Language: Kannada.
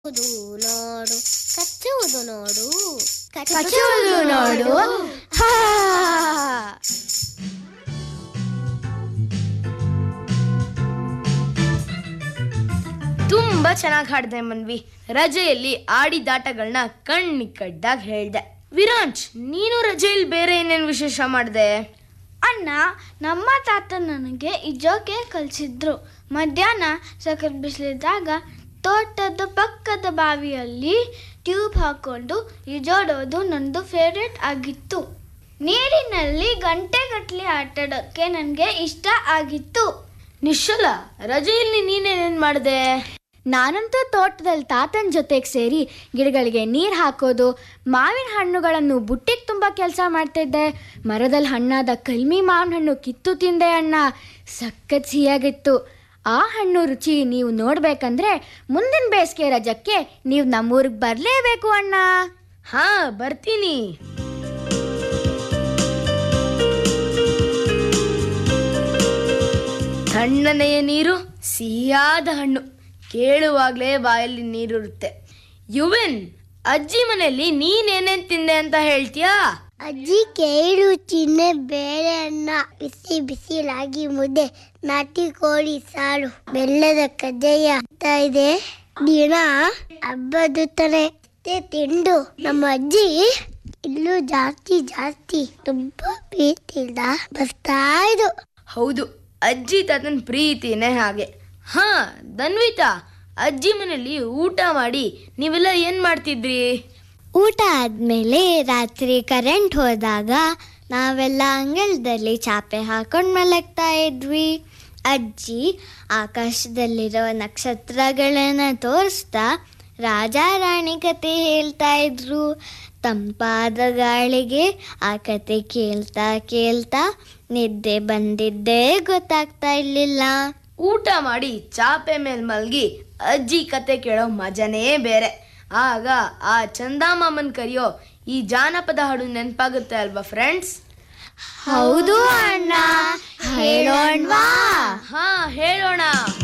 ಕಚ್ಚುವುದು ನೋಡು ಕಚ್ಚುವುದು ನೋಡು ಕಚ್ಚುವುದು ನೋಡು ಹಾ ತುಂಬಾ ಚೆನ್ನಾಗಿ ಹಾಡ್ದೆ ಮನ್ವಿ ರಜೆಯಲ್ಲಿ ಆಡಿದಾಟಗಳನ್ನ ಕಣ್ಣಿ ಕಡ್ಡಾಗಿ ಹೇಳ್ದೆ ವಿರಾಂಚ್ ನೀನು ರಜೆಯಲ್ಲಿ ಬೇರೆ ಏನೇನು ವಿಶೇಷ ಮಾಡ್ದೆ ಅಣ್ಣ ನಮ್ಮ ತಾತ ನನಗೆ ಈಜೋಕೆ ಕಲಿಸಿದ್ರು ಮಧ್ಯಾಹ್ನ ಸಖತ್ ಬಿಸಿಲಿದ್ದಾಗ ತೋಟದ ಪಕ್ಕದ ಬಾವಿಯಲ್ಲಿ ಟ್ಯೂಬ್ ಹಾಕೊಂಡು ಈಜೋಡೋದು ನಂದು ಫೇವ್ರೆಟ್ ಆಗಿತ್ತು ನೀರಿನಲ್ಲಿ ಗಂಟೆಗಟ್ಟಲೆ ಆಟಾಡೋಕ್ಕೆ ನನಗೆ ಇಷ್ಟ ಆಗಿತ್ತು ನಿಶ್ಚಲ ರಜೆಯಲ್ಲಿ ನೀನೇನೇನ್ ಮಾಡ್ದೆ ನಾನಂತೂ ತೋಟದಲ್ಲಿ ತಾತನ ಜೊತೆಗೆ ಸೇರಿ ಗಿಡಗಳಿಗೆ ನೀರು ಹಾಕೋದು ಮಾವಿನ ಹಣ್ಣುಗಳನ್ನು ಬುಟ್ಟಿಗೆ ತುಂಬ ಕೆಲಸ ಮಾಡ್ತಿದ್ದೆ ಮರದಲ್ಲಿ ಹಣ್ಣಾದ ಕಲ್ಮಿ ಮಾವಿನ ಹಣ್ಣು ಕಿತ್ತು ತಿಂದೆ ಅಣ್ಣ ಸಖತ್ ಸಿಹಿಯಾಗಿತ್ತು ಆ ಹಣ್ಣು ರುಚಿ ನೀವು ನೋಡ್ಬೇಕಂದ್ರೆ ಮುಂದಿನ ಬೇಸಿಗೆ ರಜಕ್ಕೆ ನೀವು ನಮ್ಮೂರಿಗೆ ಬರಲೇಬೇಕು ಅಣ್ಣ ಹಾ ಬರ್ತೀನಿ ತಣ್ಣನೆಯ ನೀರು ಸಿಹಿಯಾದ ಹಣ್ಣು ಕೇಳುವಾಗ್ಲೇ ಬಾಯಲ್ಲಿ ನೀರಿರುತ್ತೆ ಯುವೆನ್ ಅಜ್ಜಿ ಮನೆಯಲ್ಲಿ ನೀನೇನೇನ್ ತಿಂದೆ ಅಂತ ಹೇಳ್ತೀಯಾ ಅಜ್ಜಿ ಕೇಳು ಚಿನ್ನೆ ಬೇಳೆ ಅನ್ನ ಬಿಸಿ ಬಿಸಿ ರಾಗಿ ಮುದ್ದೆ ನಾಟಿ ಕೋಳಿ ಸಾರು ಬೆಲ್ಲದ ಕಜ್ಜಾಯ ಅಂತ ಇದೆ ದಿನ ಹಬ್ಬದ ತಾನೆ ಅಷ್ಟೇ ತಿಂಡು ನಮ್ಮ ಅಜ್ಜಿ ಇಲ್ಲೂ ಜಾಸ್ತಿ ಜಾಸ್ತಿ ತುಂಬಾ ಪ್ರೀತಿಯಿಂದ ಬರ್ತಾ ಇದ್ದು ಹೌದು ಅಜ್ಜಿ ತಾತನ ಪ್ರೀತಿನೇ ಹಾಗೆ ಹಾ ಧನ್ವಿತಾ ಅಜ್ಜಿ ಮನೆಯಲ್ಲಿ ಊಟ ಮಾಡಿ ನೀವೆಲ್ಲ ಏನ್ ಮಾಡ್ತಿದ್ರಿ ಊಟ ಆದ್ಮೇಲೆ ರಾತ್ರಿ ಕರೆಂಟ್ ಹೋದಾಗ ನಾವೆಲ್ಲ ಅಂಗಳದಲ್ಲಿ ಚಾಪೆ ಹಾಕೊಂಡು ಮಲಗ್ತಾ ಇದ್ವಿ ಅಜ್ಜಿ ಆಕಾಶದಲ್ಲಿರೋ ನಕ್ಷತ್ರಗಳನ್ನ ತೋರಿಸ್ತಾ ರಾಜ ರಾಣಿ ಕತೆ ಹೇಳ್ತಾ ಇದ್ರು ತಂಪಾದ ಗಾಳಿಗೆ ಆ ಕತೆ ಕೇಳ್ತಾ ಕೇಳ್ತಾ ನಿದ್ದೆ ಬಂದಿದ್ದೇ ಗೊತ್ತಾಗ್ತಾ ಇರ್ಲಿಲ್ಲ ಊಟ ಮಾಡಿ ಚಾಪೆ ಮೇಲೆ ಮಲ್ಗಿ ಅಜ್ಜಿ ಕತೆ ಕೇಳೋ ಮಜನೇ ಬೇರೆ ಆಗ ಆ ಚಂದಾಮಾಮನ್ ಕರೆಯೋ ಈ ಜಾನಪದ ಹಾಡು ನೆನಪಾಗುತ್ತೆ ಅಲ್ವಾ ಫ್ರೆಂಡ್ಸ್ ಹೌದು ಅಣ್ಣ ಹೇಳೋಣ್ವಾ ಹಾ ಹೇಳೋಣ